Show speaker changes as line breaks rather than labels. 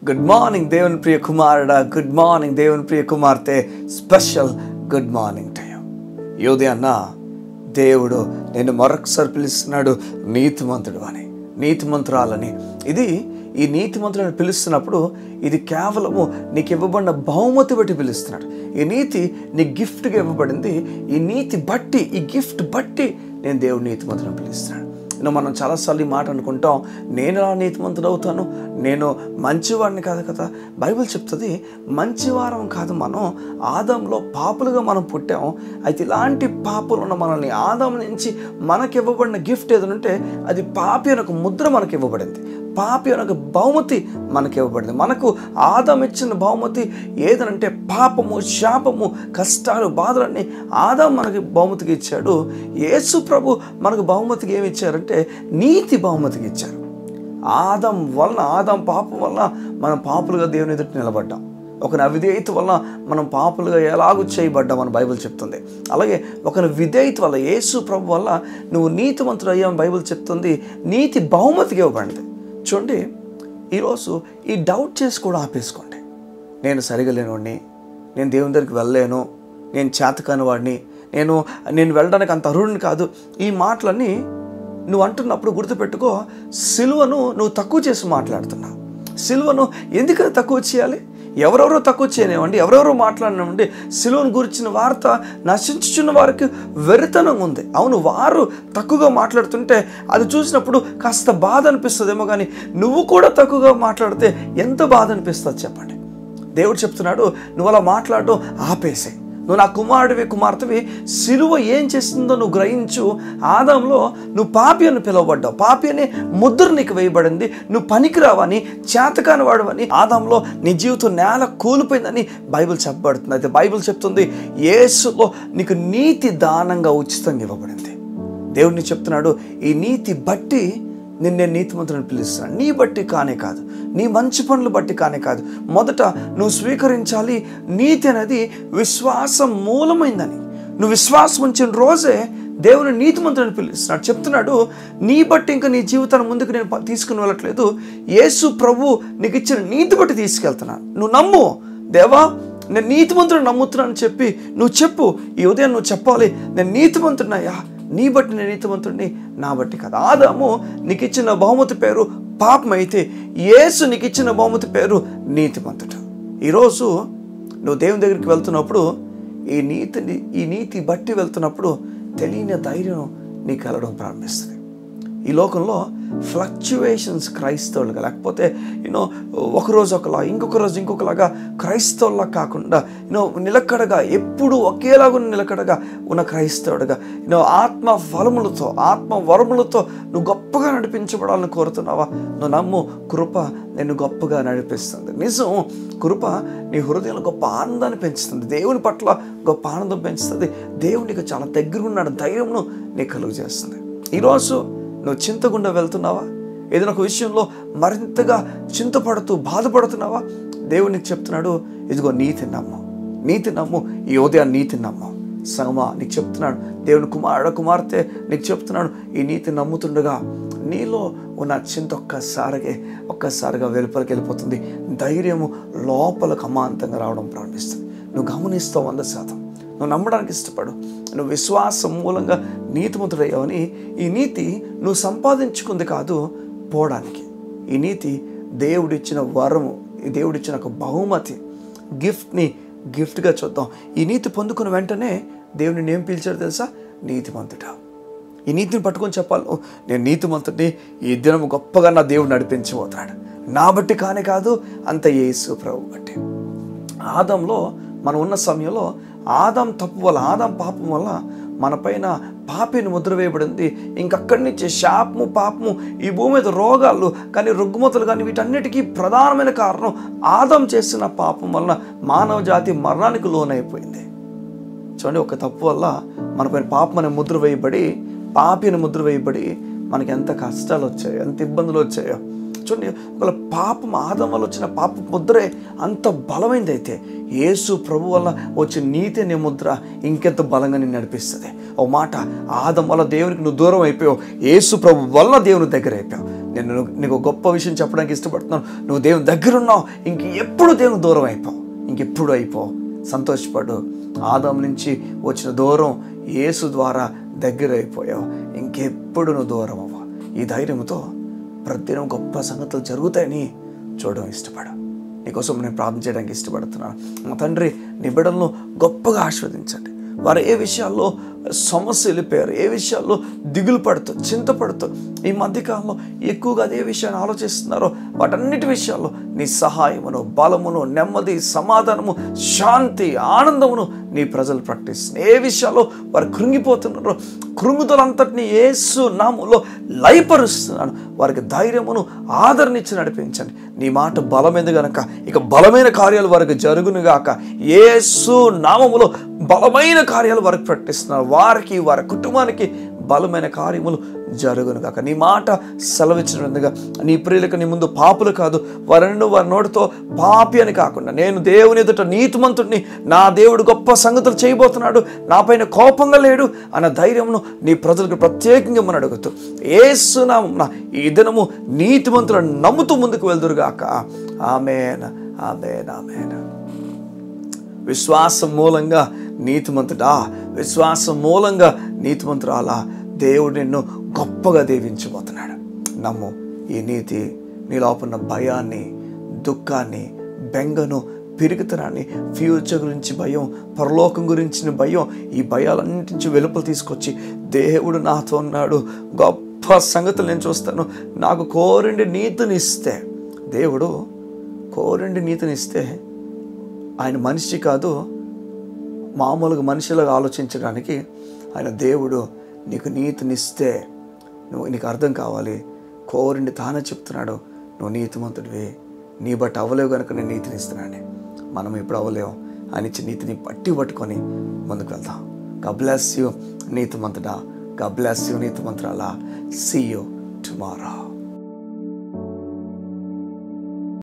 good morning దేవుని ప్రియ కుమారుడా good morning దేవుని ప్రియ కుమార్తె special good morning to you ఉదయాన్న దేవుడు నేను మరొకసారి పిలుస్తున్నాడు నీతిమంతుడు అని నీతిమంతురాలని ఇది ఈ నీతిమంతులను పిలుస్తున్నప్పుడు ఇది కేవలము నీకు ఇవ్వబడిన బహుమతి బట్టి పిలుస్తున్నాడు ఈ నీతి నీ గిఫ్ట్గా ఇవ్వబడింది ఈ నీతి బట్టి ఈ గిఫ్ట్ బట్టి నేను దేవుడు నీతిమంతులను పిలుస్తున్నాడు నేను మనం చాలాసార్లు ఈ మాట అనుకుంటాం నేను ఎలా నీతిమంతుడు అవుతాను నేను మంచివాడిని కాదు కదా బైబిల్ చెప్తుంది మంచివారం కాదు మనం ఆదంలో పాపులుగా మనం పుట్టాం అయితే ఇలాంటి పాపులు ఉన్న మనల్ని ఆదం నుంచి మనకి ఇవ్వబడిన గిఫ్ట్ ఏదంటే అది పాపి అని ఒక ముద్ర మనకి ఇవ్వబడింది పాపి అని ఒక బహుమతి మనకి ఇవ్వబడింది మనకు ఆదం ఇచ్చిన బహుమతి ఏదనంటే పాపము శాపము కష్టాలు బాధలన్నీ ఆదం మనకి బహుమతికి ఇచ్చాడు యేసు ప్రభు మనకు బహుమతికి ఏమి ఇచ్చారంటే నీతి బహుమతికి ఇచ్చారు ఆదం వలన ఆదం పాపం వల్ల మనం పాపులుగా దేవుని ఎదుటి నిలబడ్డాం ఒక అవిధేయత వల్ల మనం పాపులుగా ఎలాగూ చేయబడ్డాం అని బైబిల్ చెప్తుంది అలాగే ఒక విధేయత వల్ల యేసు ప్రభు వల్ల నువ్వు నీతిమంతుడు అయ్యామని బైబిల్ చెప్తుంది నీతి బహుమతికి ఇవ్వబడింది చూడండి ఈరోజు ఈ డౌట్ చేసి కూడా ఆపేసుకోండి నేను సరిగా లేనివాడిని నేను దేవుని దగ్గరికి వెళ్ళలేను నేను చేతకాని వాడిని నేను నేను వెళ్ళడానికి అంత అర్హుడిని కాదు ఈ మాటలన్నీ నువ్వు అంటున్నప్పుడు గుర్తుపెట్టుకో సిలువను నువ్వు తక్కువ చేసి మాట్లాడుతున్నావు సిలువను ఎందుకని తక్కువ చేయాలి ఎవరెవరో తక్కువ చేయనివ్వండి ఎవరెవరో మాట్లాడినామండి సిలువను గురించిన వార్త నశించుచున్న వారికి వెరితనంగా ఉంది అవును వారు తక్కువగా మాట్లాడుతుంటే అది చూసినప్పుడు కాస్త బాధ అనిపిస్తుందేమో కానీ నువ్వు కూడా తక్కువగా మాట్లాడితే ఎంత బాధ అనిపిస్తుంది చెప్పండి దేవుడు చెప్తున్నాడు నువ్వు అలా మాట్లాడడం ఆపేసే నువ్వు నా కుమారుడివి కుమార్తెవి సిలువ ఏం చేస్తుందో నువ్వు గ్రహించు ఆదంలో నువ్వు పాపి అని పిలువబడ్డావు పాపి అనే ముద్ర నీకు వేయబడింది నువ్వు పనికిరావని చేతకాని వాడవని ఆదంలో నీ జీవితం నేల కూలిపోయిందని బైబిల్ చెప్పబడుతుంది అయితే బైబిల్ చెప్తుంది యేసులో నీకు నీతి దానంగా ఉచితంగా ఇవ్వబడింది దేవుడిని చెప్తున్నాడు ఈ నీతి బట్టి నిన్ను నేను నీతిమంతులను పిలుస్తున్నాను నీ బట్టి కానే కాదు నీ మంచి పనులు బట్టి కానే కాదు మొదట నువ్వు స్వీకరించాలి నీతి అనేది విశ్వాసం మూలమైందని నువ్వు విశ్వాసం ఉంచిన రోజే దేవుని నీతిమంతులను పిలుస్తున్నాడు చెప్తున్నాడు నీ బట్టి ఇంకా నీ జీవితాన్ని ముందుకు నేను ప- తీసుకుని వెళ్ళట్లేదు యేసు ప్రభు నీకు ఇచ్చిన నీతి బట్టి తీసుకెళ్తున్నాను నువ్వు నమ్ము దేవా నేను నీతిమంతుడు నమ్ముతున్నాను చెప్పి నువ్వు చెప్పు ఈ ఉదయం నువ్వు చెప్పాలి నేను నీతిమంతుడినయ్యా నీ బట్టి నేను నీతిమంతుడిని నా బట్టి కాదు ఆదాము నీకు ఇచ్చిన బహుమతి పేరు పాపం అయితే యేసు నీకు ఇచ్చిన బహుమతి పేరు నీతిమంతుడు ఈరోజు నువ్వు దేవుని దగ్గరికి వెళ్తున్నప్పుడు ఈ నీతిని ఈ నీతి బట్టి వెళ్తున్నప్పుడు తెలియని ధైర్యం నీకు కలగడం ప్రారంభిస్తుంది ఈ లోకంలో ఫ్లక్చువేషన్స్ క్రైస్తవులుగా లేకపోతే యూనో ఒకరోజు ఒకలా ఇంకొక రోజు ఇంకొకలాగా క్రైస్తవులా కాకుండా యూనో నిలకడగా ఎప్పుడు ఒకేలాగా నిలకడగా ఉన్న క్రైస్తవుడుగా యూనో ఆత్మ ఫలములతో ఆత్మ వరములతో నువ్వు గొప్పగా నడిపించబడాలని కోరుతున్నావా నువ్వు నమ్ము కృప నిన్ను గొప్పగా నడిపిస్తుంది నిజం కృప నీ హృదయంలో గొప్ప ఆనందాన్ని పెంచుతుంది దేవుని పట్ల గొప్ప ఆనందం పెంచుతుంది దేవునికి చాలా దగ్గర ఉన్న ధైర్యంను నీకు కలుగు చేస్తుంది ఈరోజు నువ్వు చింతగుండా వెళ్తున్నావా ఏదైనా ఒక విషయంలో మరింతగా చింతపడుతూ బాధపడుతున్నావా దేవుడు నీకు చెప్తున్నాడు ఇదిగో నీతి నమ్ము నీతి నమ్ము ఈ ఉదయం నీతి నమ్ము సంగమా నీకు చెప్తున్నాడు దేవుని కుమారుడు కుమార్తె నీకు చెప్తున్నాడు ఈ నీతి నమ్ముతుండగా నీలో ఉన్న చింత ఒక్కసారిగా ఒక్కసారిగా వెలుపలికి వెళ్ళిపోతుంది ధైర్యము లోపలకు అమాంతంగా రావడం ప్రారంభిస్తుంది నువ్వు గమనిస్తావు వంద శాతం నువ్వు నమ్మడానికి ఇష్టపడు నువ్వు విశ్వాసం మూలంగా నీతిమంతుడయ్యావని ఈ నీతి నువ్వు సంపాదించుకుంది కాదు పోవడానికి ఈ నీతి దేవుడిచ్చిన వరము ఈ దేవుడిచ్చిన ఒక బహుమతి గిఫ్ట్ని గిఫ్ట్గా చూద్దాం ఈ నీతి పొందుకున్న వెంటనే దేవుని ఏం పిలిచాడు తెలుసా నీతిమంతుడా ఈ నీతిని పట్టుకొని చెప్పాలి "ఓ, నేను నీతిమంతుడిని ఈ దినం గొప్పగా నా దేవుడు నడిపించబోతున్నాడు నా బట్టి కానే కాదు అంత యేసు ప్రభు బట్టి ఆదంలో మనం ఉన్న సమయంలో ఆదాం తప్పు వల్ల ఆదాం పాపం వల్ల మన పైన పాపిని ముద్ర వేయబడింది ఇంకక్కడి నుంచి శాపము పాపము ఈ భూమి మీద రోగాలు కానీ రుగ్మతలు కానీ వీటన్నిటికీ ప్రధానమైన కారణం ఆదాం చేసిన పాపం వలన మానవ జాతి మరణానికి లోనైపోయింది చూడండి ఒక తప్పు వల్ల మన పైన పాపం అనే ముద్ర వేయబడి పాపి అనే ముద్ర వేయబడి మనకి ఎంత కష్టాలు వచ్చాయో ఎంత ఇబ్బందులు వచ్చాయో చూడండి ఒకవేళ పాపం ఆదం వల్ల వచ్చిన పాప ముద్రే అంత బలమైంది అయితే యేసు ప్రభు వల్ల వచ్చిన నీతి అనే ముద్ర ఇంకెంత బలంగా నిన్ను నడిపిస్తుంది ఓ మాట ఆదం వల్ల దేవునికి నువ్వు దూరం అయిపోయావు యేసు ప్రభు వల్ల దేవుని దగ్గర అయిపోయావు నేను నీకు ఒక గొప్ప విషయం చెప్పడానికి ఇష్టపడుతున్నాను నువ్వు దేవుని దగ్గర ఉన్నావు ఇంక ఎప్పుడు దేవుని దూరం అయిపోవు ఇంకెప్పుడు అయిపో సంతోషపడు ఆదాం నుంచి వచ్చిన దూరం యేసు ద్వారా దగ్గర అయిపోయావు ఇంకెప్పుడు నువ్వు దూరం అవ్వ ఈ ధైర్యంతో ప్రతిదినం గొప్ప సంగతులు జరుగుతాయని చూడడం ఇష్టపడు నీకోసం నేను ప్రార్థన చేయడానికి ఇష్టపడుతున్నాను మా తండ్రి నీ బిడ్డలను గొప్పగా ఆస్వాదించండి వారు ఏ విషయాల్లో సమస్య వెళ్ళిపోయారు ఏ విషయాల్లో దిగులు పడుతూ చింతపడుతూ ఈ మధ్యకాలంలో ఎక్కువగా అదే విషయాన్ని ఆలోచిస్తున్నారో వాటన్నిటి విషయాల్లో నీ సహాయమును బలమును నెమ్మది సమాధానము శాంతి ఆనందమును నీ ప్రజలు ప్రకటిస్తున్నారు ఏ విషయాల్లో వారు కృంగిపోతున్నారో కృంగుదలంతటిని ఏసు నామంలో లయపరుస్తున్నాను వారికి ధైర్యమును ఆదరణ ఇచ్చి నడిపించండి నీ మాట బలమైంది గనక ఇక బలమైన కార్యాలు వారికి జరుగును గాక ఏసు నామములో బలమైన కార్యాలు వారికి ప్రకటిస్తున్నారు వారికి వారి కుటుంబానికి బలమైన కార్యములు జరుగును కాక నీ మాట సెలవిచ్చినందుగా నీ ప్రియులకు నీ ముందు పాపులు కాదు వారిని వారి నోటితో పాపి అని కాకుండా నేను దేవుని ఎదుట నీతిమంతుడిని నా దేవుడు గొప్ప సంగతులు చేయబోతున్నాడు నాపైన కోపంగా లేడు అన్న ధైర్యమును నీ ప్రజలకు ప్రత్యేకంగా మనం అడుగుతూ ఏసునామం ఈ దినము నీతిమంతులను నమ్ముతూ ముందుకు వెళ్దురుగాక ఆమెన్ ఆమెన్ ఆమెన్ విశ్వాసం మూలంగా నీతిమంతుడా విశ్వాసం మూలంగా నీతిమంతురాలా దేవుడు నిన్ను గొప్పగా దీవించబోతున్నాడు నమ్ము ఈ నీతి నీ లోపల భయాన్ని దుఃఖాన్ని బెంగను పిరుగుతనాన్ని ఫ్యూచర్ గురించి భయం పరలోకం గురించిన భయం ఈ భయాలన్నింటి నుంచి వెలుపలు తీసుకొచ్చి దేవుడు నాతో ఉన్నాడు గొప్ప సంగతులు నేను చూస్తాను నాకు కోరిండి నీతిని ఇస్తే దేవుడు కోరిండి నీతిని ఇస్తే ఆయన మనిషి కాదు మామూలుగా మనిషిలాగా ఆలోచించడానికి ఆయన దేవుడు నీకు నీతినిస్తే నువ్వు నీకు అర్థం కావాలి కోరిండి తానే చెప్తున్నాడు నువ్వు నీతిమంతుడివి నీ బట్టి అవ్వలేవు కనుక నేను నీతినిస్తున్నాను మనం ఇప్పుడు అవ్వలేము ఆయన ఇచ్చి నీతిని పట్టి పట్టుకొని ముందుకు వెళ్దాం గా బ్లెస్ యూ నీతిమంతుడా గా బ్లెస్ యూ నీతిమంతురాలా సీ యూ టుమారో